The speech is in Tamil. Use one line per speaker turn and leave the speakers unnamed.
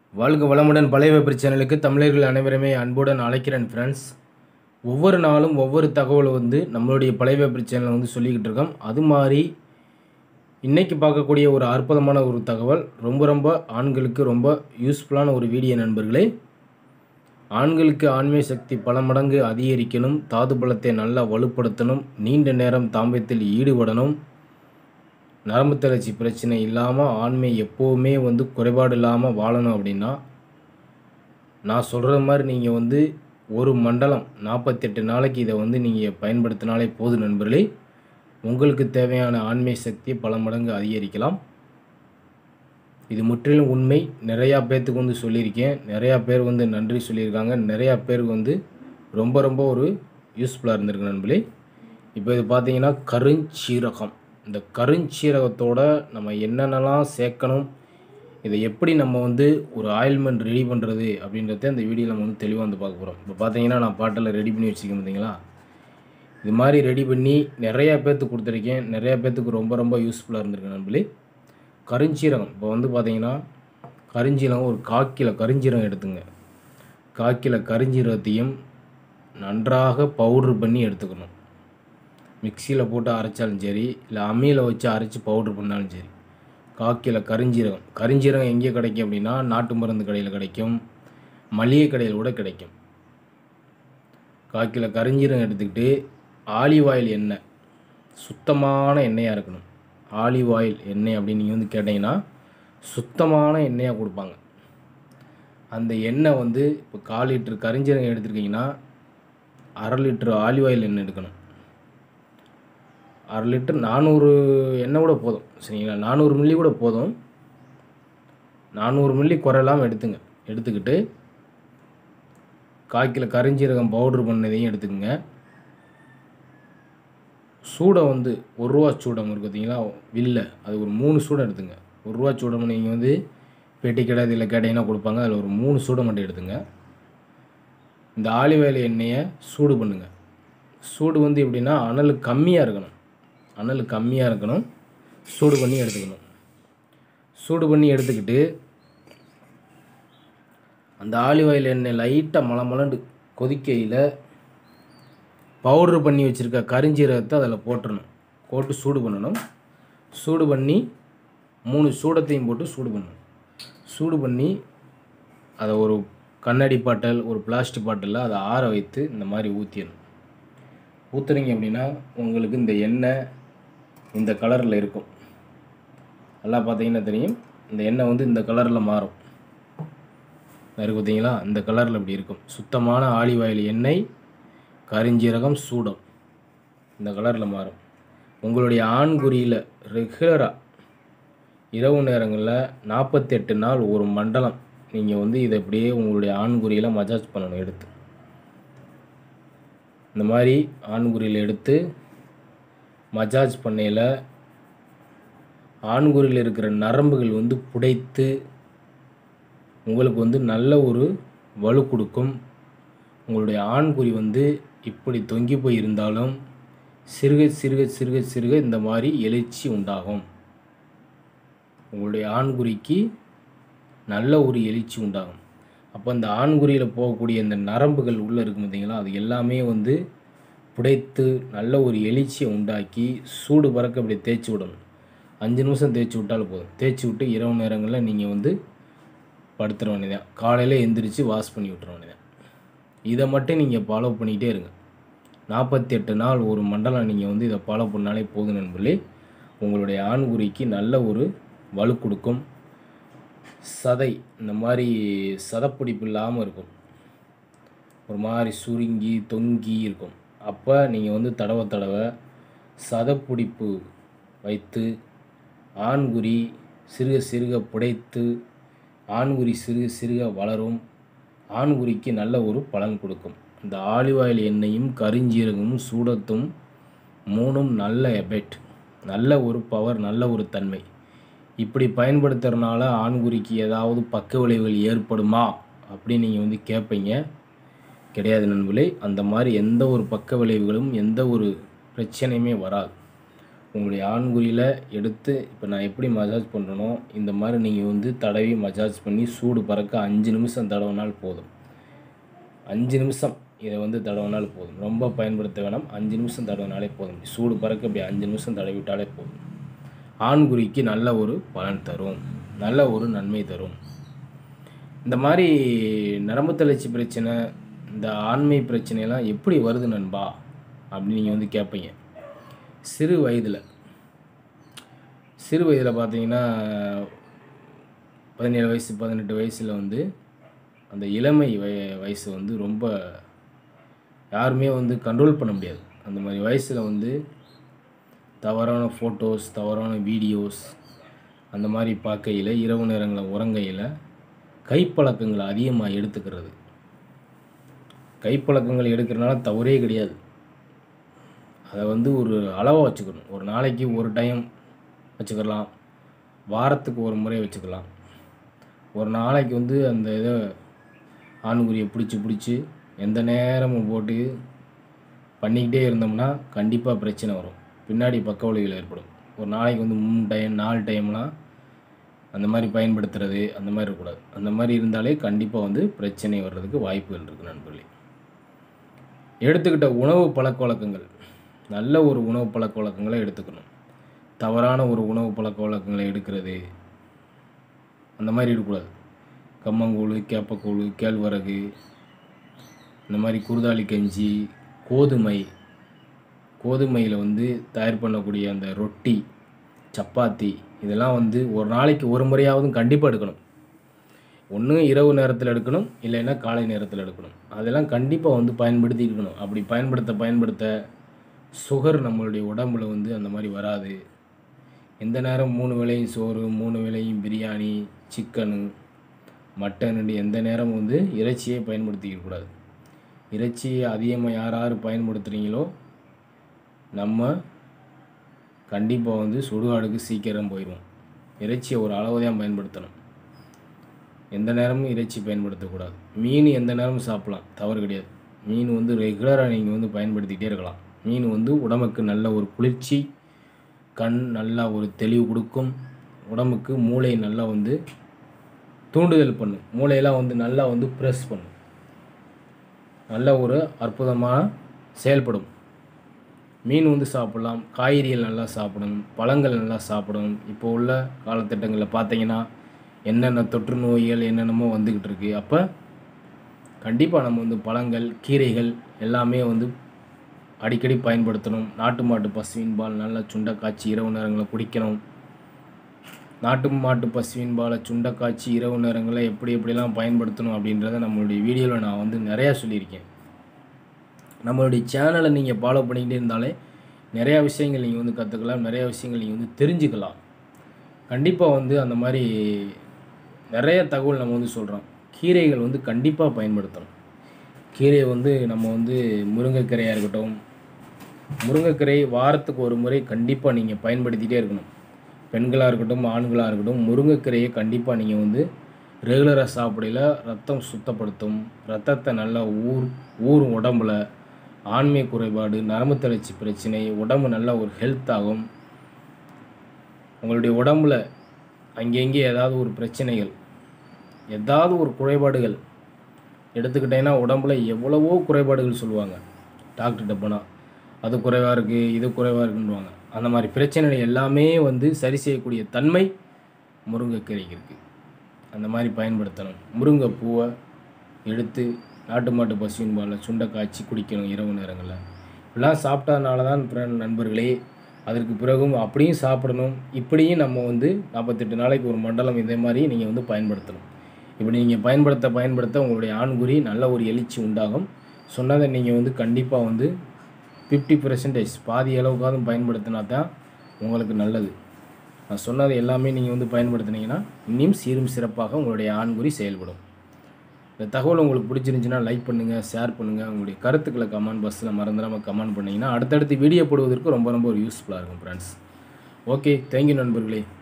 வாழ்க வளமுடன் பழைய வெப்பர் சேனலுக்கு தமிழர்கள் அனைவருமே அன்புடன் அழைக்கிறேன் ஃப்ரெண்ட்ஸ் ஒவ்வொரு நாளும் ஒவ்வொரு தகவலை வந்து நம்மளுடைய பழைய வெப்பர் சேனலில் வந்து சொல்லிக்கிட்டு இருக்கோம் அது மாதிரி இன்றைக்கி பார்க்கக்கூடிய ஒரு அற்புதமான ஒரு தகவல் ரொம்ப ரொம்ப ஆண்களுக்கு ரொம்ப யூஸ்ஃபுல்லான ஒரு வீடியோ நண்பர்களே ஆண்களுக்கு ஆண்மை சக்தி பல மடங்கு அதிகரிக்கணும் தாது பலத்தை நல்லா வலுப்படுத்தணும் நீண்ட நேரம் தாம்பத்தியத்தில் ஈடுபடணும் நரம்பு தளர்ச்சி பிரச்சனை இல்லாமல் ஆண்மை எப்போவுமே வந்து குறைபாடு இல்லாமல் வாழணும் அப்படின்னா நான் சொல்கிற மாதிரி நீங்கள் வந்து ஒரு மண்டலம் நாற்பத்தெட்டு நாளைக்கு இதை வந்து நீங்கள் பயன்படுத்தினாலே போதும் நண்பர்களே உங்களுக்கு தேவையான ஆண்மை சக்தி பல மடங்கு அதிகரிக்கலாம் இது முற்றிலும் உண்மை நிறையா பேர்த்துக்கு வந்து சொல்லியிருக்கேன் நிறையா பேர் வந்து நன்றி சொல்லியிருக்காங்க நிறையா பேருக்கு வந்து ரொம்ப ரொம்ப ஒரு யூஸ்ஃபுல்லாக இருந்திருக்கு நண்பர்களே இப்போ இது பார்த்தீங்கன்னா கருஞ்சீரகம் இந்த கருஞ்சீரகத்தோட நம்ம என்னென்னலாம் சேர்க்கணும் இதை எப்படி நம்ம வந்து ஒரு ஆயில்மெண்ட் ரெடி பண்ணுறது அப்படின்றத இந்த வீடியோவில் நம்ம வந்து தெளிவாக வந்து பார்க்க போகிறோம் இப்போ பார்த்தீங்கன்னா நான் பாட்டில் ரெடி பண்ணி வச்சுருக்கேன் பார்த்தீங்களா இது மாதிரி ரெடி பண்ணி நிறையா பேர்த்துக்கு கொடுத்துருக்கேன் நிறையா பேர்த்துக்கு ரொம்ப ரொம்ப யூஸ்ஃபுல்லாக இருந்திருக்கு நண்பர்களே கருஞ்சீரகம் இப்போ வந்து பார்த்தீங்கன்னா கருஞ்சீரகம் ஒரு காக்கில கருஞ்சீரகம் எடுத்துங்க காக்கில கருஞ்சீரகத்தையும் நன்றாக பவுட்ரு பண்ணி எடுத்துக்கணும் மிக்சியில் போட்டு அரைச்சாலும் சரி இல்லை அம்மியில் வச்சு அரைச்சி பவுட்ரு பண்ணாலும் சரி காக்கில கருஞ்சீரகம் கருஞ்சீரகம் எங்கே கிடைக்கும் அப்படின்னா நாட்டு மருந்து கடையில் கிடைக்கும் மளிகை கடையில் கூட கிடைக்கும் காக்கில கருஞ்சீரகம் எடுத்துக்கிட்டு ஆலிவ் ஆயில் எண்ணெய் சுத்தமான எண்ணெயாக இருக்கணும் ஆலிவ் ஆயில் எண்ணெய் அப்படின்னு நீங்கள் வந்து கேட்டிங்கன்னா சுத்தமான எண்ணெயாக கொடுப்பாங்க அந்த எண்ணெய் வந்து இப்போ கால் லிட்டர் கரிஞ்சீரகம் எடுத்துருக்கீங்கன்னா அரை லிட்டர் ஆலிவ் ஆயில் எண்ணெய் எடுக்கணும் அரை லிட்டர் நானூறு எண்ணெய் கூட போதும் சரிங்களா நானூறு மில்லி கூட போதும் நானூறு மில்லி குறையலாமல் எடுத்துங்க எடுத்துக்கிட்டு காய்க்கில் கரிஞ்சீரகம் பவுட்ரு பண்ணதையும் எடுத்துக்கோங்க சூடை வந்து ஒரு ரூபா சூடம் இருக்குது பார்த்தீங்களா வில்ல அது ஒரு மூணு சூடம் எடுத்துங்க ஒரு ரூபா சூடம் நீங்கள் வந்து பெட்டி கடை இதில் கேட்டிங்கன்னா கொடுப்பாங்க அதில் ஒரு மூணு சூடை மட்டும் எடுத்துங்க இந்த ஆலிவ் ஆயில் எண்ணெயை சூடு பண்ணுங்க சூடு வந்து எப்படின்னா அனல் கம்மியாக இருக்கணும் அனல் கம்மியாக இருக்கணும் சூடு பண்ணி எடுத்துக்கணும் சூடு பண்ணி எடுத்துக்கிட்டு அந்த ஆலிவ் ஆயில் எண்ணெய் லைட்டாக மலை மலண்டு கொதிக்கையில் பவுட்ரு பண்ணி வச்சுருக்க கரிஞ்சீரகத்தை அதில் போட்டுறணும் போட்டு சூடு பண்ணணும் சூடு பண்ணி மூணு சூடத்தையும் போட்டு சூடு பண்ணணும் சூடு பண்ணி அதை ஒரு கண்ணாடி பாட்டல் ஒரு பிளாஸ்டிக் பாட்டிலில் அதை ஆற வைத்து இந்த மாதிரி ஊற்றிடணும் ஊற்றுறீங்க அப்படின்னா உங்களுக்கு இந்த எண்ணெய் இந்த கலரில் இருக்கும் நல்லா பார்த்தீங்கன்னா தெரியும் இந்த எண்ணெய் வந்து இந்த கலரில் மாறும் இருக்கு பார்த்தீங்களா இந்த கலரில் இப்படி இருக்கும் சுத்தமான ஆலிவ் ஆயில் எண்ணெய் கரிஞ்சீரகம் சூடம் இந்த கலரில் மாறும் உங்களுடைய ஆண்குறியில் ரெகுலராக இரவு நேரங்களில் நாற்பத்தெட்டு நாள் ஒரு மண்டலம் நீங்கள் வந்து இதை அப்படியே உங்களுடைய ஆண்குறியில் மசாஜ் பண்ணணும் எடுத்து இந்த மாதிரி ஆண்குறியில் எடுத்து மசாஜ் பண்ணையில் ஆண்குறியில் இருக்கிற நரம்புகள் வந்து புடைத்து உங்களுக்கு வந்து நல்ல ஒரு வலு கொடுக்கும் உங்களுடைய ஆண்குறி வந்து இப்படி தொங்கி போய் இருந்தாலும் சிறுக சிறுக சிறுக சிறுக இந்த மாதிரி எழுச்சி உண்டாகும் உங்களுடைய ஆண்குறிக்கு நல்ல ஒரு எழுச்சி உண்டாகும் அப்போ அந்த ஆண்குறியில் போகக்கூடிய இந்த நரம்புகள் உள்ளே இருக்கும் பார்த்தீங்களா அது எல்லாமே வந்து புடைத்து நல்ல ஒரு எழுச்சியை உண்டாக்கி சூடு பறக்க அப்படி தேய்ச்சி விடணும் அஞ்சு நிமிஷம் தேய்ச்சி விட்டாலும் போதும் தேய்ச்சி விட்டு இரவு நேரங்களில் நீங்கள் வந்து படுத்துற வேண்டியதான் காலையில் எந்திரிச்சு வாஷ் பண்ணி விட்டுற வேண்டியதான் இதை மட்டும் நீங்கள் ஃபாலோ பண்ணிகிட்டே இருங்க நாற்பத்தி எட்டு நாள் ஒரு மண்டலம் நீங்கள் வந்து இதை ஃபாலோ பண்ணாலே போதும் நண்பர்களே உங்களுடைய ஆண்குறிக்கு நல்ல ஒரு வலு கொடுக்கும் சதை இந்த மாதிரி சதப்பிடிப்பு இல்லாமல் இருக்கும் ஒரு மாதிரி சுருங்கி தொங்கி இருக்கும் அப்போ நீங்கள் வந்து தடவை தடவை சதப்பிடிப்பு வைத்து ஆண்குறி சிறுக சிறுக புடைத்து ஆண்குறி சிறுக சிறுக வளரும் ஆண்குறிக்கு நல்ல ஒரு பலன் கொடுக்கும் இந்த ஆலிவ் ஆயில் எண்ணெயும் கரிஞ்சீரகமும் சூடத்தும் மூணும் நல்ல எபெக்ட் நல்ல ஒரு பவர் நல்ல ஒரு தன்மை இப்படி பயன்படுத்துறதுனால ஆண்குறிக்கு ஏதாவது பக்க விளைவுகள் ஏற்படுமா அப்படின்னு நீங்கள் வந்து கேட்பீங்க கிடையாது நண்பர்களே அந்த மாதிரி எந்த ஒரு பக்க விளைவுகளும் எந்த ஒரு பிரச்சனையுமே வராது உங்களுடைய ஆண்குறியில் எடுத்து இப்போ நான் எப்படி மசாஜ் பண்ணுறனோ இந்த மாதிரி நீங்கள் வந்து தடவி மசாஜ் பண்ணி சூடு பறக்க அஞ்சு நிமிஷம் தடவினால் போதும் அஞ்சு நிமிஷம் இதை வந்து தடவினால் போதும் ரொம்ப பயன்படுத்த வேணாம் அஞ்சு நிமிஷம் தடவினாலே போதும் சூடு பறக்க அப்படி அஞ்சு நிமிஷம் தடவிட்டாலே போதும் ஆண்குறிக்கு நல்ல ஒரு பலன் தரும் நல்ல ஒரு நன்மை தரும் இந்த மாதிரி நரம்பு தளர்ச்சி பிரச்சனை இந்த ஆண்மை பிரச்சனையெல்லாம் எப்படி வருது நண்பா அப்படின்னு நீங்கள் வந்து கேட்பீங்க சிறு வயதில் சிறு வயதில் பார்த்தீங்கன்னா பதினேழு வயசு பதினெட்டு வயசில் வந்து அந்த இளமை வய வயசு வந்து ரொம்ப யாருமே வந்து கண்ட்ரோல் பண்ண முடியாது அந்த மாதிரி வயசில் வந்து தவறான ஃபோட்டோஸ் தவறான வீடியோஸ் அந்த மாதிரி பார்க்கையில் இரவு நேரங்களில் உறங்கையில் கைப்பழக்கங்களை அதிகமாக எடுத்துக்கிறது கைப்பழக்கங்கள் எடுக்கிறனால தவறே கிடையாது அதை வந்து ஒரு அளவாக வச்சுக்கணும் ஒரு நாளைக்கு ஒரு டைம் வச்சுக்கலாம் வாரத்துக்கு ஒரு முறை வச்சுக்கலாம் ஒரு நாளைக்கு வந்து அந்த இதை ஆண்குறியை பிடிச்சி பிடிச்சி எந்த நேரமும் போட்டு பண்ணிக்கிட்டே இருந்தோம்னா கண்டிப்பாக பிரச்சனை வரும் பின்னாடி பக்க விளைவுகள் ஏற்படும் ஒரு நாளைக்கு வந்து மூணு டைம் நாலு டைம்லாம் அந்த மாதிரி பயன்படுத்துறது அந்த மாதிரி இருக்கக்கூடாது அந்த மாதிரி இருந்தாலே கண்டிப்பாக வந்து பிரச்சனை வர்றதுக்கு வாய்ப்புகள் இருக்குது நண்பர்களே எடுத்துக்கிட்ட உணவு பழக்க வழக்கங்கள் நல்ல ஒரு உணவு பழக்க வழக்கங்களை எடுத்துக்கணும் தவறான ஒரு உணவு பழக்க வழக்கங்களை எடுக்கிறது அந்த மாதிரி இருக்கக்கூடாது கம்மங்கூழ் கேப்பக்கூழ் கேழ்வரகு இந்த மாதிரி குருதாளி கஞ்சி கோதுமை கோதுமையில் வந்து தயார் பண்ணக்கூடிய அந்த ரொட்டி சப்பாத்தி இதெல்லாம் வந்து ஒரு நாளைக்கு ஒரு முறையாவது கண்டிப்பாக எடுக்கணும் ஒன்று இரவு நேரத்தில் எடுக்கணும் இல்லைன்னா காலை நேரத்தில் எடுக்கணும் அதெல்லாம் கண்டிப்பாக வந்து பயன்படுத்தி இருக்கணும் அப்படி பயன்படுத்த பயன்படுத்த சுகர் நம்மளுடைய உடம்புல வந்து அந்த மாதிரி வராது எந்த நேரம் மூணு வேளையும் சோறு மூணு வேளையும் பிரியாணி சிக்கனு மட்டனு எந்த நேரமும் வந்து இறைச்சியே பயன்படுத்திக்க கூடாது இறைச்சியை அதிகமாக யார் யார் பயன்படுத்துகிறீங்களோ நம்ம கண்டிப்பாக வந்து சுடுகாடுக்கு சீக்கிரம் போயிடுவோம் இறைச்சியை ஒரு அளவு தான் பயன்படுத்தணும் எந்த நேரமும் இறைச்சி பயன்படுத்தக்கூடாது மீன் எந்த நேரமும் சாப்பிடலாம் தவறு கிடையாது மீன் வந்து ரெகுலராக நீங்கள் வந்து பயன்படுத்திக்கிட்டே இருக்கலாம் மீன் வந்து உடம்புக்கு நல்ல ஒரு குளிர்ச்சி கண் நல்லா ஒரு தெளிவு கொடுக்கும் உடம்புக்கு மூளை நல்லா வந்து தூண்டுதல் பண்ணும் மூளையெல்லாம் வந்து நல்லா வந்து ப்ரெஸ் பண்ணும் நல்ல ஒரு அற்புதமாக செயல்படும் மீன் வந்து சாப்பிடலாம் காய்கறிகள் நல்லா சாப்பிடணும் பழங்கள் நல்லா சாப்பிடணும் இப்போ உள்ள காலத்திட்டங்களில் பார்த்தீங்கன்னா என்னென்ன தொற்று நோய்கள் என்னென்னமோ வந்துக்கிட்டு இருக்கு அப்போ கண்டிப்பாக நம்ம வந்து பழங்கள் கீரைகள் எல்லாமே வந்து அடிக்கடி பயன்படுத்தணும் நாட்டு மாட்டு பசுவின் பால் நல்லா சுண்டை காய்ச்சி இரவு நேரங்களில் குடிக்கணும் நாட்டு மாட்டு பசுவின் பாலை சுண்டை காய்ச்சி இரவு நேரங்களில் எப்படி எப்படிலாம் பயன்படுத்தணும் அப்படின்றத நம்மளுடைய வீடியோவில் நான் வந்து நிறையா சொல்லியிருக்கேன் நம்மளுடைய சேனலை நீங்கள் ஃபாலோ பண்ணிக்கிட்டே இருந்தாலே நிறையா விஷயங்கள் நீங்கள் வந்து கற்றுக்கலாம் நிறையா விஷயங்கள் நீங்கள் வந்து தெரிஞ்சுக்கலாம் கண்டிப்பாக வந்து அந்த மாதிரி நிறைய தகவல் நம்ம வந்து சொல்கிறோம் கீரைகள் வந்து கண்டிப்பாக பயன்படுத்தணும் கீரையை வந்து நம்ம வந்து முருங்கைக்கீரையாக இருக்கட்டும் முருங்கைக்கீரை வாரத்துக்கு ஒரு முறை கண்டிப்பாக நீங்கள் பயன்படுத்திகிட்டே இருக்கணும் பெண்களாக இருக்கட்டும் ஆண்களாக இருக்கட்டும் முருங்கைக்கீரையை கண்டிப்பாக நீங்கள் வந்து ரெகுலராக சாப்பிடையில ரத்தம் சுத்தப்படுத்தும் ரத்தத்தை நல்லா ஊர் ஊறும் உடம்புல ஆண்மை குறைபாடு நரம்பு தளர்ச்சி பிரச்சனை உடம்பு நல்லா ஒரு ஹெல்த் ஆகும் உங்களுடைய உடம்புல அங்கங்கே ஏதாவது ஒரு பிரச்சனைகள் ஏதாவது ஒரு குறைபாடுகள் எடுத்துக்கிட்டேன்னா உடம்புல எவ்வளவோ குறைபாடுகள் சொல்லுவாங்க டாக்டர்கிட்ட போனால் அது குறைவாக இருக்குது இது குறைவாக இருக்குன்னுவாங்க அந்த மாதிரி பிரச்சனைகள் எல்லாமே வந்து சரி செய்யக்கூடிய தன்மை முருங்கைக்கீரைக்கு இருக்குது அந்த மாதிரி பயன்படுத்தணும் முருங்கை பூவை எடுத்து நாட்டு மாட்டு பசுவின் பாலில் சுண்டை காய்ச்சி குடிக்கணும் இரவு நேரங்களில் இப்படிலாம் சாப்பிட்டதுனால தான் friend நண்பர்களே அதற்கு பிறகும் அப்படியும் சாப்பிடணும் இப்படியும் நம்ம வந்து நாற்பத்தெட்டு நாளைக்கு ஒரு மண்டலம் இதே மாதிரி நீங்கள் வந்து பயன்படுத்தணும் இப்படி நீங்கள் பயன்படுத்த பயன்படுத்த உங்களுடைய ஆண்குறி நல்ல ஒரு எழுச்சி உண்டாகும் சொன்னதை நீங்கள் வந்து கண்டிப்பாக வந்து ஃபிஃப்டி பர்சன்டேஜ் பாதி அளவுக்காவது பயன்படுத்தினா தான் உங்களுக்கு நல்லது நான் சொன்னது எல்லாமே நீங்கள் வந்து பயன்படுத்துனீங்கன்னா இன்னும் சீரும் சிறப்பாக உங்களுடைய ஆண்குறி செயல்படும் இந்த தகவல் உங்களுக்கு பிடிச்சிருந்துச்சுன்னா லைக் பண்ணுங்கள் ஷேர் பண்ணுங்கள் உங்களுடைய கருத்துக்களை கமெண்ட் பாக்ஸில் மறந்துடாமல் கமெண்ட் பண்ணிங்கன்னா அடுத்தடுத்து வீடியோ போடுவதற்கு ரொம்ப ரொம்ப ஒரு யூஸ்ஃபுல்லாக இருக்கும் ஃப்ரெண்ட்ஸ் ஓகே தேங்க்யூ நண்பர்களே